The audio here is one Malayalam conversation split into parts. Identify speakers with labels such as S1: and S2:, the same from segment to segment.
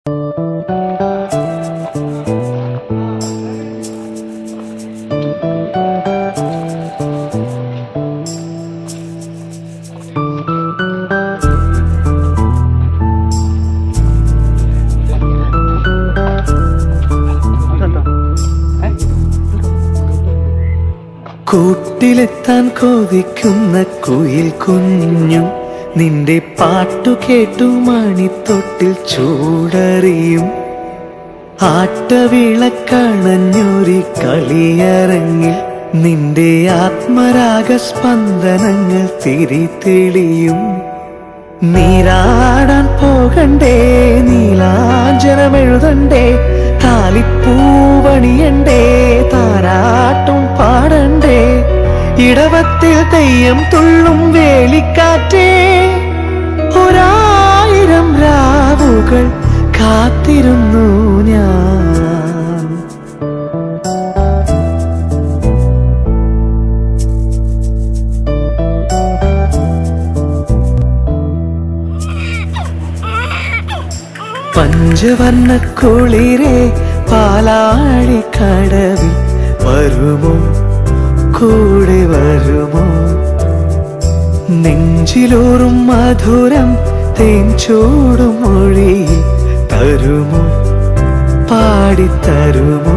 S1: കൂട്ടിലെത്താൻ കൊതിക്കുന്ന കുയിൽ കുഞ്ഞും നിന്റെ പാട്ടു കേട്ടു മണിത്തൊട്ടിൽ ചൂടറിയും ആട്ടവിളക്കണഞ്ഞൊരി കളിയരങ്ങിൽ നിന്റെ ആത്മരാഗ സ്പന്ദനങ്ങൾ തിരിതെളിയും നീരാടാൻ പോകണ്ടേ നീലാഞ്ജനമെഴുതണ്ടേ താലിപ്പൂവണിയണ്ടേ താരാട്ടും പാടണ്ടേ ഇടവത്തിൽ തെയ്യം തുള്ളും വേലിക്കാറ്റേ ഒരായിരം രാവുകൾ കാത്തിരുന്നു ഞാൻ പഞ്ചവർണ്ണ കുളിരെ പാലാഴി കടവിൽ വരുമോ കൂടെ വരുമോ നെഞ്ചിലൂറും മധുരം തേൻ ചൂടും മൊഴി തരുമോ പാടിത്തരുമോ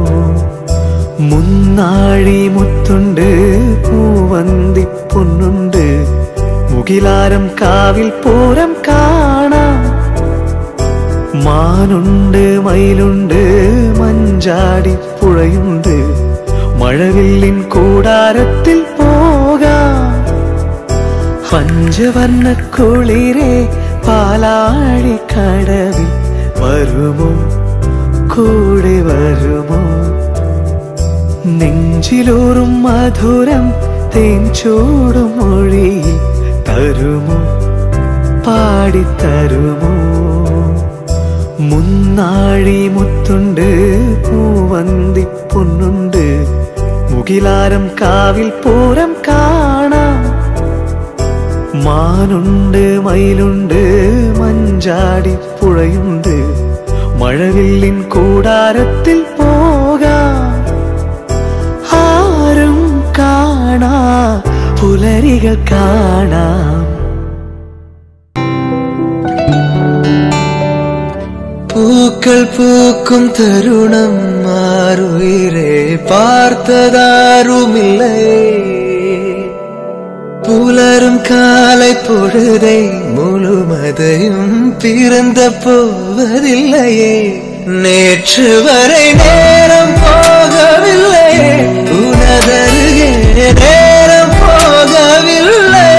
S1: മുന്നാഴി മുത്തുണ്ട് പൂവന്തി പൊന്നുണ്ട് മുകിലാരം കാവിൽ പൂരം കാണാം മാനുണ്ട് മയിലുണ്ട് മഞ്ചാടി പുഴയുണ്ട് മഴവില്ലിൻ കൂടാരത്തിൽ പോകാം പഞ്ചവർണ്ണ കുളിരെ പാലാഴി കടവിൽ വരുമോ കൂടെ വരുമോ നെഞ്ചിലൂറും മധുരം തേൻ ചൂടും മൊഴി തരുമോ പാടിത്തരുമോ മുന്നാഴി മുത്തുണ്ട് പൂവന്തി പൊന്നുണ്ട് മുകിലാരം കാവിൽ പൂരം കാണാം മാനുണ്ട് മയിലുണ്ട് മഞ്ചാടി പുഴയുണ്ട് മഴവില്ലിൻ കൂടാരത്തിൽ പോകാം ആരും കാണാ പുലരികൾ കാണാം പൂക്കൾ പൂക്കും തരുണം മാറുയിരെ பார்த்ததாருமில்லை புலரும் காலை பொழுதை முழுமதையும் பிறந்த போவதில்லையே நேற்று வரை நேரம் போகவில்லையே உனதருகே நேரம் போகவில்லை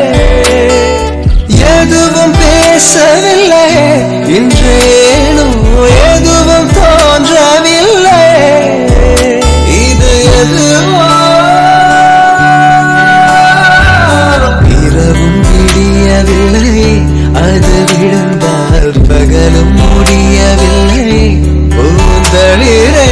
S1: எதுவும் பேசவில்லை இன்றேனோ எதுவும் தோன்றவில்லை இது எதுவோ இரவும் விடியவில்லை அது விழுந்தால் பகலும் முடியவில்லை பூந்தளிரே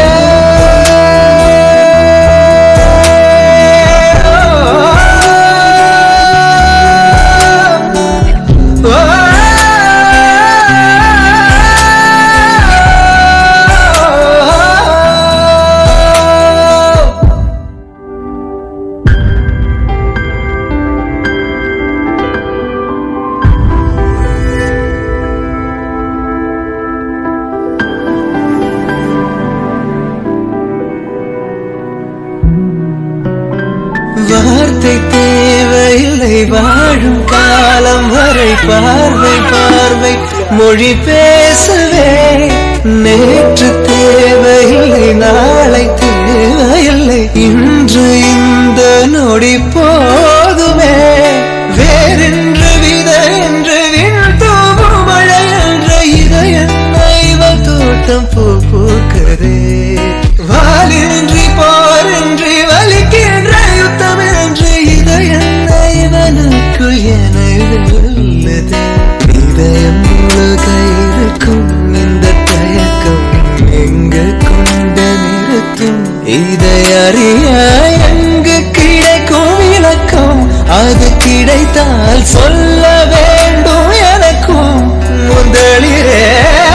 S1: வார்த்தை தேவையில்லை வாழும் காலம் வரை பார்வை பார்வை மொழி பேசவே நேற்று தேவையில்லை நாளை தேவையில்லை இன்று இந்த நொடி போதுமே வேறென்று வித என்று விண் தூவும் மழை என்ற இதயம் நைவ தோட்டம் பூ பூக்கிறதே வாலின்றி போரின்றி வலிக்கின்ற யுத்தம் என்று இதயம் நைவனுக்குள் என உள்ளது இதயம் முழுக இருக்கும் இந்த தயக்கம் எங்க கொண்டு நிறுத்தும் இதை அறிய எங்கு கிடைக்கும் விளக்கம் அது கிடைத்தால் சொல்ல வேண்டும் எனக்கும் முதலிரே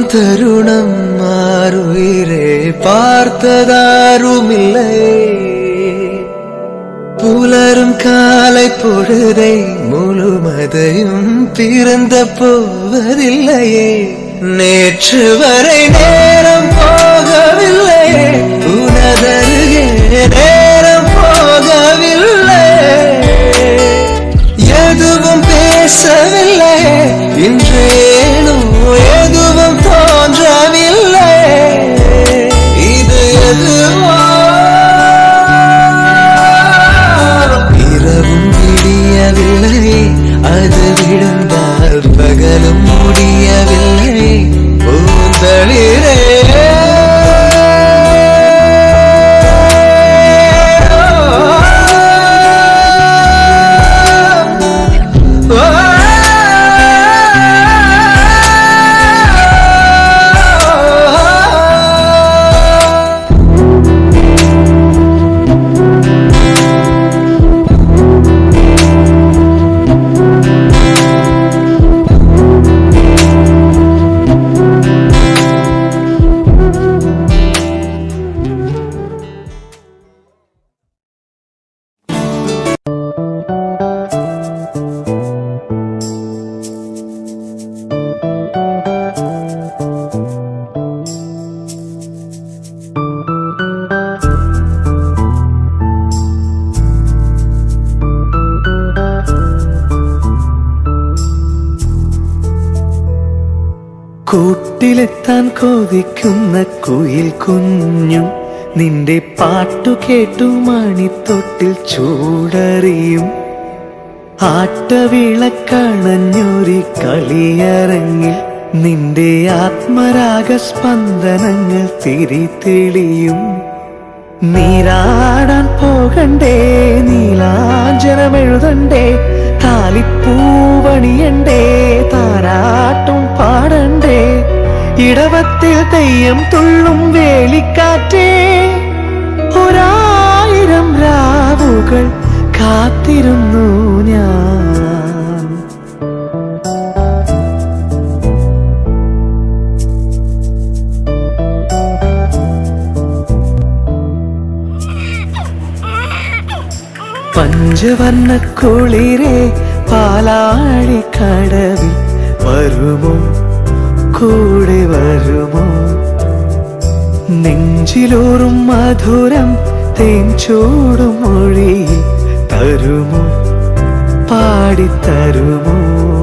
S1: தருணம் மாறுயிரே பார்த்ததாருமில்லை புலரும் காலை பொழுதை முழுமதையும் பிறந்த போவதில்லையே நேற்று வரை நேரம் போகவில்லையே உனதருகே நேரம் போகவில்லை எதுவும் பேசவில்லை இன்றேனும் எதுவும் தோன்றவில்லை இது எதுவோ இரவும் விடியவில்லை அது விழுந்தால் பகலும் முடியவில்லை பூந்தளிரே കൂട്ടിലെത്താൻ കൊതിക്കുന്ന കുയിൽ കുഞ്ഞും നിന്റെ പാട്ടു കേട്ടു മണിത്തൊട്ടിൽ ചൂടറിയും ആട്ടവിളക്കണഞ്ഞൊരി കളിയരങ്ങിൽ നിന്റെ ആത്മരാഗ സ്പന്ദനങ്ങൾ തിരിതെളിയും നീരാടാൻ പോകണ്ടേ നീലാഞ്ജനമെഴുതണ്ടേ താലിപ്പൂവണിയണ്ടേ താരാട്ടും പാടണ്ടേ ഇടവത്തിൽ തെയ്യം തുള്ളും വേലിക്കാറ്റേ ഒരായിരം രാവുകൾ കാത്തിരുന്നു ഞാൻ പഞ്ചവർണ്ണ കുളിരെ പാലാഴി കടവിൽ വരുമോ കൂടെ വരുമോ നെഞ്ചിലൂറും മധുരം തേൻ ചൂടും മൊഴിയിൽ തരുമോ പാടിത്തരുമോ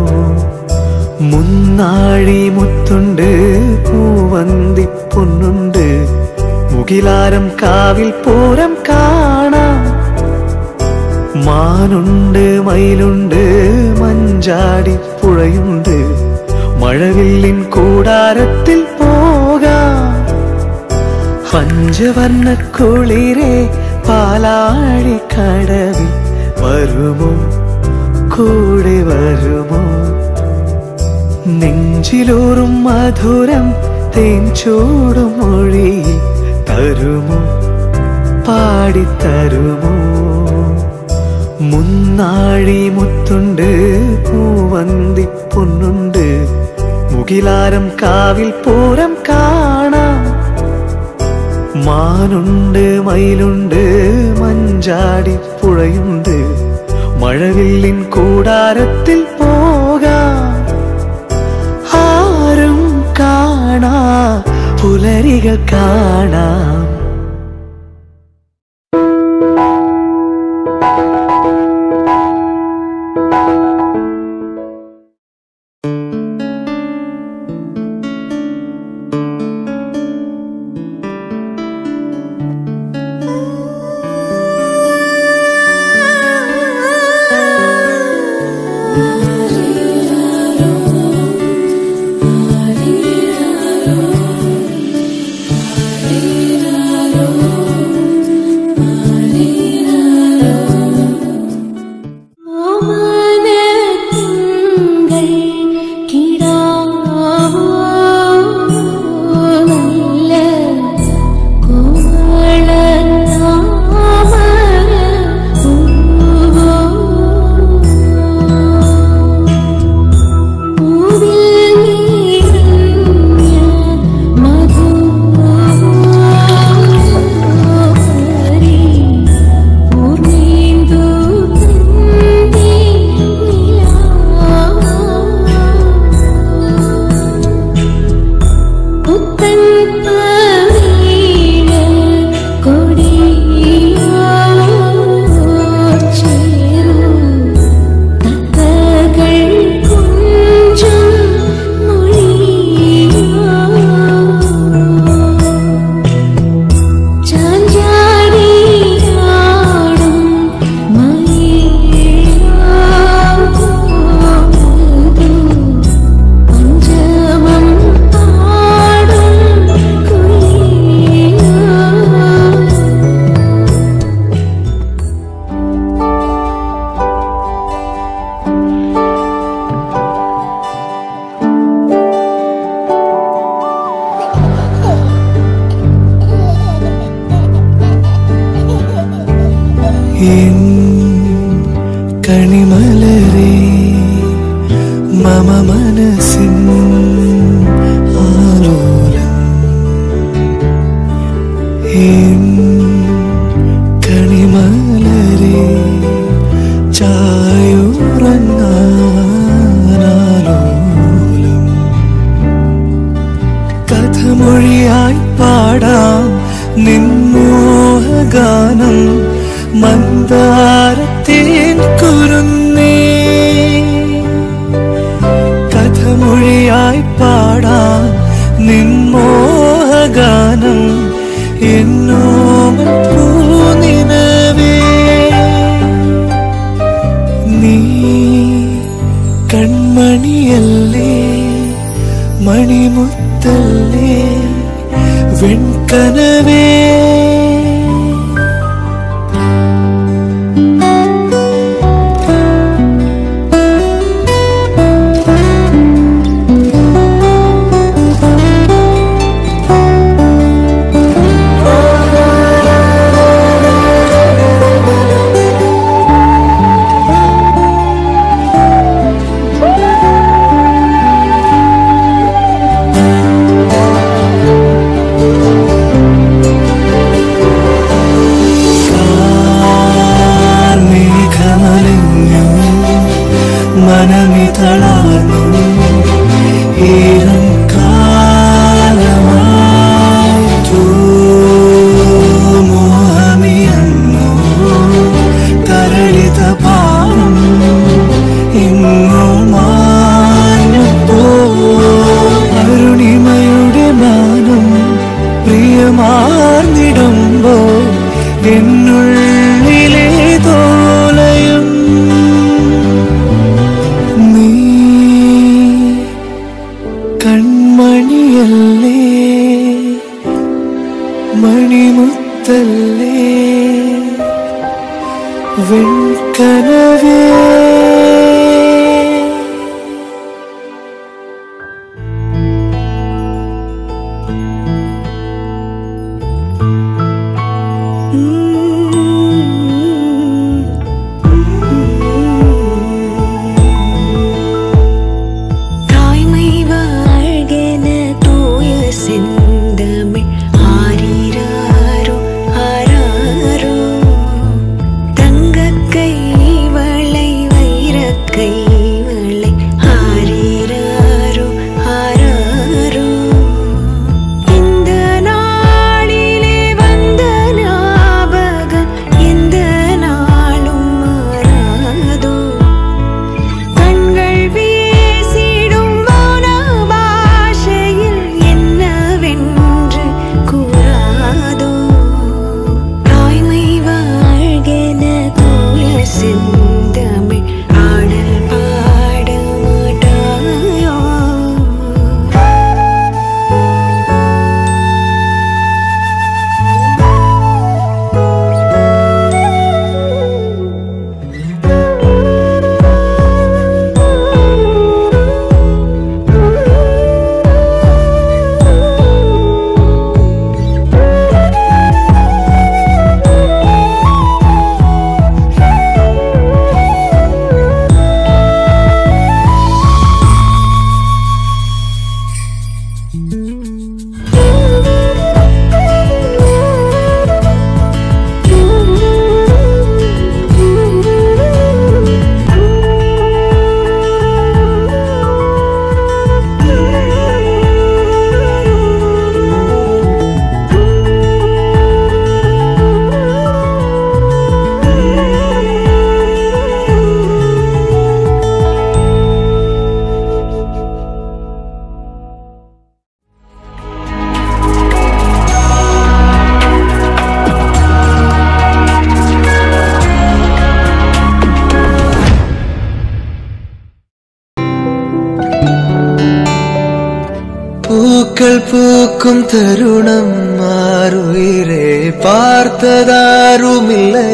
S1: മുന്നാഴി മുത്തുണ്ട് പൂവന്തി പൊന്നുണ്ട് മുകിലാരം കാവിൽ പൂരം കാണാം മാനുണ്ട് മയിലുണ്ട് മഞ്ചാടി പുഴയുണ്ട് മഴവില്ലിൻ കൂടാരത്തിൽ പോകാം പഞ്ചവർണ്ണ കുളിരെ പാലാഴി കടവിൽ വരുമോ കൂടെ വരുമോ നെഞ്ചിലൂറും മധുരം തേൻ ചൂടും മൊഴിയിൽ തരുമോ പാടിത്തരുമോ മുന്നാഴി മുത്തുണ്ട് പൂവന്തി പൊന്നുണ്ട് മുകിലാരം കാവിൽ പൂരം കാണാം മാനുണ്ട് മയിലുണ്ട് മഞ്ചാടി പുഴയുണ്ട് മഴവില്ലിൻ കൂടാരത്തിൽ പോകാം ആരും കാണാ പുലരികൾ കാണാം
S2: Thank you.
S1: കണിമലരേ മമ മനസ്സിൻ ആലോലം എൻ കണിമലരേ ചായുറങ്ങാനാലോലം കഥമൊഴിയായി പാടാം നിൻമോഹഗാനം മന്ദാരത്തേൻ കുരുന്നേ കഥമൊഴിയായി പാടാം നിൻമോഹഗാനം എന്നോമൽ പൂനിനവേ നീ കൺമണിയല്ലേ മണിമുത്തല്ലേ വെൺകനവേ മേഘമലിഞ്ഞു മനമിതളാർന്നു ഈരം കാലമായിട്ടു മോഹമിയന്നു തരളിത പാവം ഇങ്ങോ മാഞ്ഞപ്പോ അരുണിമയുടെ മാനം പ്രിയമാർന്നിടുമ്പോ എന്നുള്ളിലെ തോലയും നീ കൺമണിയല്ലേ മണിമുത്തല്ലേ വെൺകനവേ
S2: தாய்மை வாழ்கென தூய செந்தமிழ் ஆரிராரோ ஆராரோ தங்கக்கை வளை வைரக்கை வளை ஆரிராரோ ஆராரோ இந்த நாளிலே வந்த ஞாபகம் எந்த நாளும் மாறாதோ கண்கள் வீசிடும் மௌன பாஷையில் என்னவென்று கூறாதோ தாய்மை வாழ்கென தூய செந்தமிழ் ஆடல் பாட மாட்டாயோ
S1: പൂക്കൾ പൂക്കും തരുണം മാറുയിരെ பார்த்ததாருமில்லை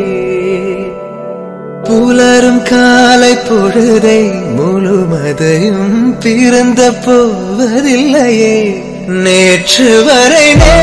S1: புலரும் காலை பொழுதை முழுமதையும் பிறந்த போவதில்லையே நேற்று வரை நே